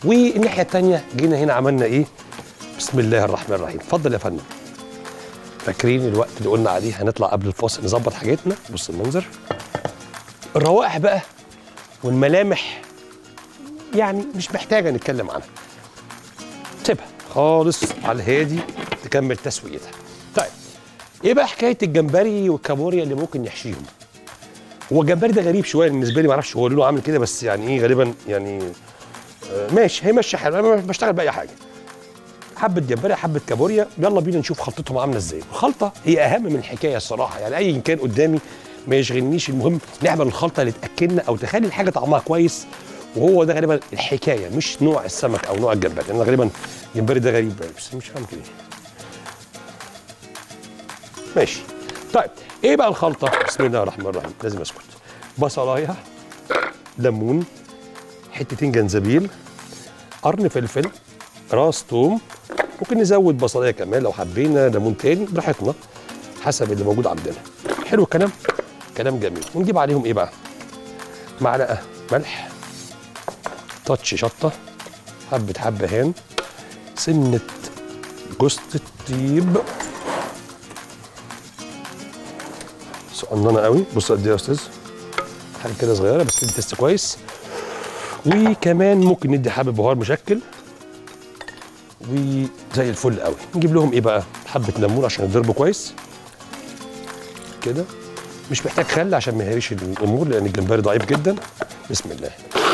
والناحيه الثانيه جينا هنا عملنا ايه بسم الله الرحمن الرحيم اتفضل يا فندم فاكرين الوقت اللي قلنا عليه هنطلع قبل الفاصل نظبط حاجتنا بص المنظر الروائح بقى والملامح يعني مش محتاجه نتكلم عنها سيبها خالص على الهادي تكمل تسويتها طيب ايه بقى حكايه الجمبري والكابوريا اللي ممكن نحشيهم هو الجمبري ده غريب شويه بالنسبه لي ما اعرفش هو لونه عامل كده بس يعني ايه غالبا يعني آه ماشي هيمشي حلو انا بشتغل باي حاجه حبه جمبري حبه كابوريا يلا بينا نشوف خلطتهم عامله ازاي الخلطه هي اهم من الحكايه الصراحه يعني اي كان قدامي ما يشغلنيش المهم نعمل الخلطه اللي تاكلنا او تخلي الحاجه طعمها كويس وهو ده غالبا الحكايه مش نوع السمك او نوع الجمبري لان غالبا الجمبري ده غريب بس مش فاهم كده ماشي طيب ايه بقى الخلطه بسم الله الرحمن الرحيم لازم اسكت بصلايه ليمون حتتين جنزبيل قرن فلفل راس توم ممكن نزود بصلايه كمان لو حبينا ليمون تاني براحتنا حسب اللي موجود عندنا حلو الكلام كلام جميل ونجيب عليهم ايه بقى معلقه ملح تاتش شطه حبه حبهان سنه جوز الطيب صغننه قوي بص قد ايه يا استاذ حاجه كده صغيره بس تدي تست كويس وكمان ممكن ندي حبه بهار مشكل وزي الفل قوي نجيب لهم ايه بقى حبه ليمون عشان يضربوا كويس كده مش محتاج خل عشان ما يهريش الامور لان الجمبري ضعيف جدا بسم الله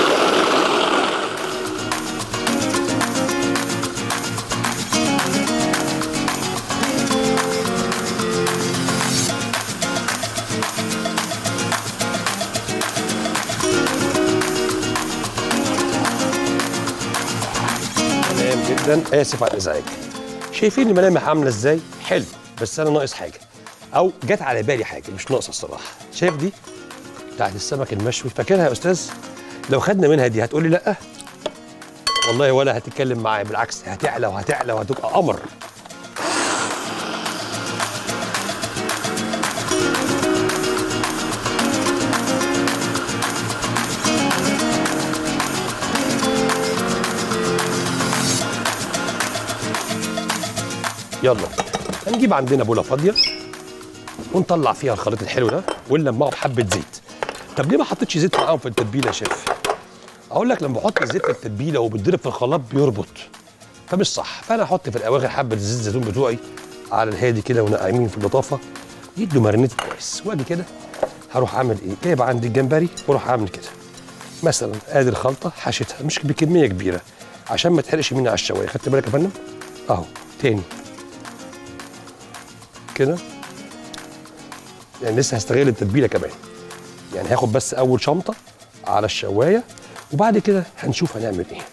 تمام جدا اسف على الازعاج شايفين الملامح عامله ازاي حلو بس انا ناقص حاجه او جت على بالي حاجه مش ناقصه الصراحه شايف دي بتاعت السمك المشوي فاكرها يا استاذ لو خدنا منها دي هتقولي لا والله ولا هتتكلم معايا بالعكس هتعلى وهتعلى وهتبقى قمر يلا هنجيب عندنا بوله فاضيه ونطلع فيها الخليط الحلو ده ونلمعه بحبه زيت طب ليه ما حطيتش زيت معاهم في التتبيله يا شيف اقول لك لما بحط الزيت في التتبيله وبتضرب في الخلاط بيربط فمش صح فانا احط في الاواخر حبه زيت الزيتون بتوعي على الهادي كده وناعمين في اللطافه يدوا مارينيت كويس واجي كده هروح اعمل ايه جايب عندي الجمبري واروح اعمل كده مثلا ادي الخلطه حشيتها مش بكميه كبيره عشان ما تحرقش مني على الشوايه خدت بالك يا فندم اهو تاني كده يعني لسه هستغل التتبيله كمان يعني هاخد بس اول شمطه على الشوايه وبعد كده هنشوف هنعمل ايه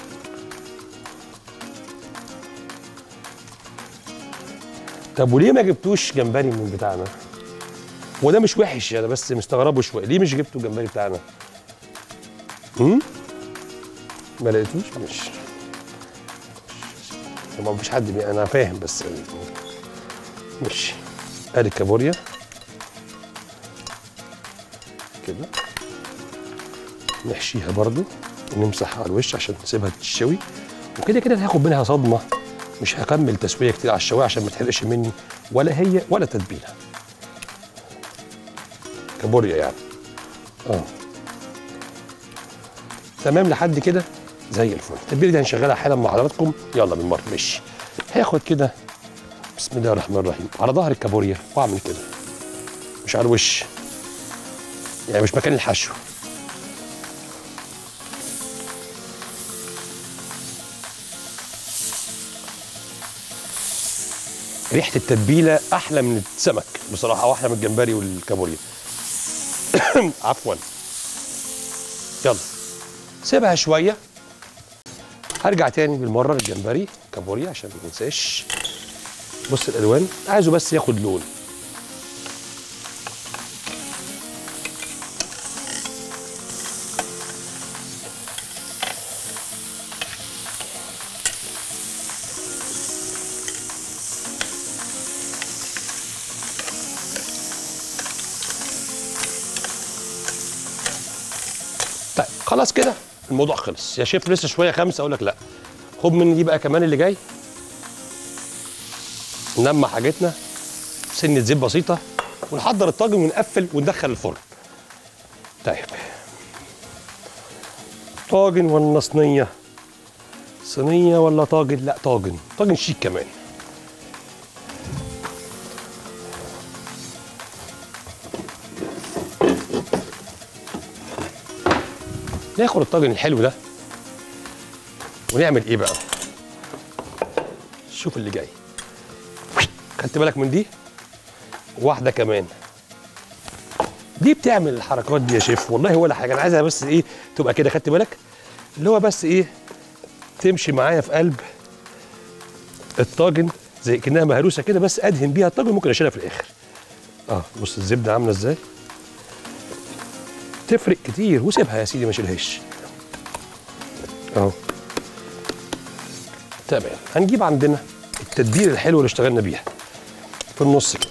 طب وليه ما جبتوش جمبري من بتاعنا وده مش وحش انا بس مستغربه شويه ليه مش جبتوا جمبري بتاعنا امم ما لقيتوش مش ما فيش حد بي... انا فاهم بس ماشي ادي الكابوريا كده نحشيها برضو ونمسح على الوش عشان نسيبها تتشوي وكده كده هاخد منها صدمه مش هكمل تسويه كتير على الشوايه عشان ما تحرقش مني ولا هي ولا تتبيله كابوريا يعني اه تمام لحد كده زي الفل التتبيله دي هنشغلها حالا مع حضراتكم يلا بالمره ماشي هاخد كده بسم الله الرحمن الرحيم على ظهر الكابوريا واعمل كده مش على الوش يعني مش مكان الحشو ريحه التتبيله احلى من السمك بصراحه واحلى من الجمبري والكابوريا عفوا يلا سيبها شويه هرجع تاني بالمره للجمبري كابوريا عشان ما ننساش بص الالوان عايزه بس ياخد لون طيب خلاص كده الموضوع خلص يا شيف لسه شويه خمسه اقول لك لا خد مني دي بقى كمان اللي جاي نلمع حاجتنا سنه زيت بسيطه ونحضر الطاجن ونقفل وندخل الفرن طيب طاجن ولا صينيه صينيه ولا طاجن لا طاجن طاجن شيك كمان ناخد الطاجن الحلو ده ونعمل ايه بقى شوف اللي جاي خدت بالك من دي واحده كمان دي بتعمل الحركات دي يا شيف والله ولا حاجه انا عايزها بس ايه تبقى كده خدت بالك اللي هو بس ايه تمشي معايا في قلب الطاجن زي كانها مهروسه كده بس ادهن بيها الطاجن ممكن اشيلها في الاخر اه بص الزبده عامله ازاي تفرق كتير وسيبها يا سيدي ما شيلهاش اهو تمام هنجيب عندنا التتبيله الحلوه اللي اشتغلنا بيها في النص كده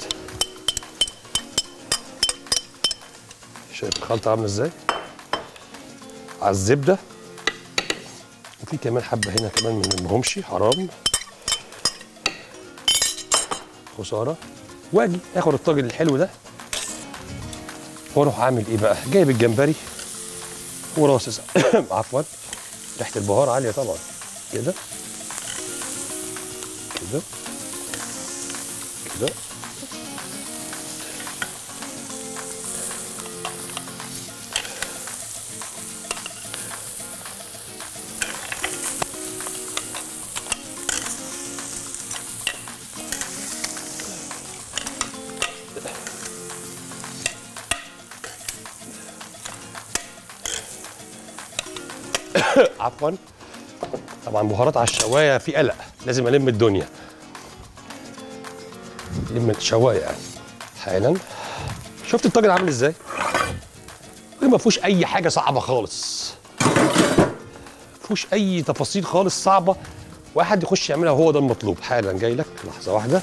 شايف الخلطه عامله ازاي على الزبده وفي كمان حبه هنا كمان من المهمشي حرام خساره واجي اخد الطاجن الحلو ده واروح عامل ايه بقى جايب الجمبري وراصص عفوا ريحه البهار عاليه طبعا كده كده كده عفوا طبعا بهارات على الشوايه في قلق لازم الم الدنيا لم الشوايه يعني حالا شفت الطاجن عامل ازاي ما فيهوش اي حاجه صعبه خالص ما فيهوش اي تفاصيل خالص صعبه واحد يخش يعملها وهو ده المطلوب حالا جاي لك لحظه واحده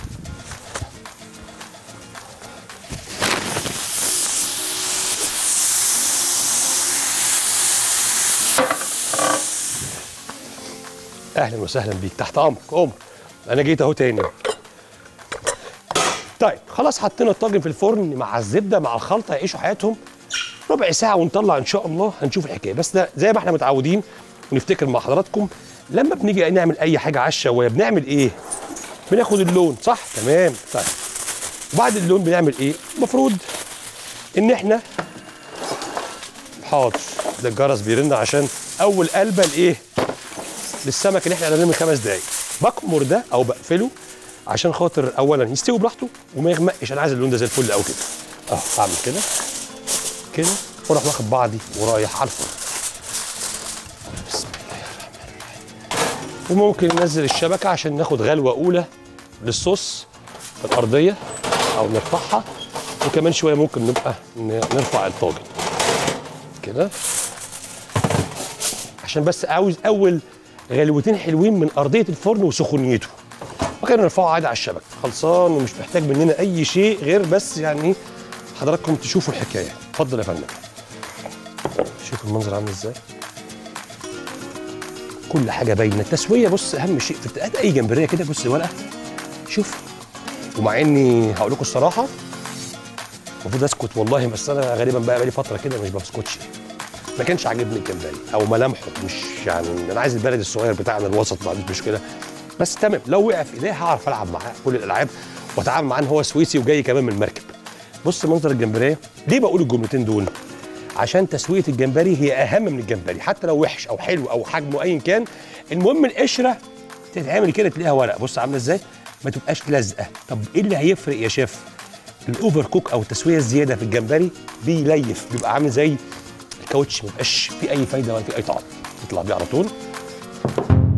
اهلا وسهلا بيك تحت امرك امر انا جيت اهو تاني طيب خلاص حطينا الطاجن في الفرن مع الزبده مع الخلطه يعيشوا حياتهم ربع ساعه ونطلع ان شاء الله هنشوف الحكايه بس ده زي ما احنا متعودين ونفتكر مع حضراتكم لما بنيجي نعمل اي حاجه على الشوايه بنعمل ايه بناخد اللون صح تمام طيب وبعد اللون بنعمل ايه المفروض ان احنا حاضر ده الجرس بيرن عشان اول قلبه لايه للسمك اللي احنا قلناه من خمس دقايق بكمر ده او بقفله عشان خاطر اولا يستوي براحته وما يغمقش انا عايز اللون ده زي الفل قوي كده اه هعمل كده كده واروح واخد بعضي ورايح على الفرن بسم الله الرحمن الرحيم وممكن ننزل الشبكه عشان ناخد غلوه اولى للصوص في الارضيه او نرفعها وكمان شويه ممكن نبقى ن- نرفع الطاجن كده عشان بس عاوز اول غلوتين حلوين من ارضيه الفرن وسخونيته وكان نرفعه عادي على الشبكه خلصان ومش محتاج مننا اي شيء غير بس يعني إيه حضراتكم تشوفوا الحكايه اتفضل يا فندم شوف المنظر عامل ازاي كل حاجه باينه التسويه بص اهم شيء في التقاد اي جمبريه كده بص الورقه شوف ومع اني هقول لكم الصراحه المفروض اسكت والله بس انا غالبا بقى بقالي فتره كده مش بسكتش ما كانش عاجبني الجمبري او ملامحه مش يعني انا عايز البلد الصغير بتاعنا الوسط ما عنديش مشكله بس تمام لو وقع في ايديا هعرف العب معاه كل الالعاب واتعامل معاه ان هو سويسي وجاي كمان من المركب بص منظر الجمبريه ليه بقول الجملتين دول عشان تسويه الجمبري هي اهم من الجمبري حتى لو وحش او حلو او حجمه ايا كان المهم القشره تتعمل كده تلاقيها ورق بص عامله ازاي ما تبقاش لازقه طب ايه اللي هيفرق يا شيف الاوفر كوك او التسويه الزياده في الجمبري بيليف بيبقى عامل زي الكاوتش ما بيبقاش فيه اي فايده ولا فيه اي طعم يطلع بيه على طول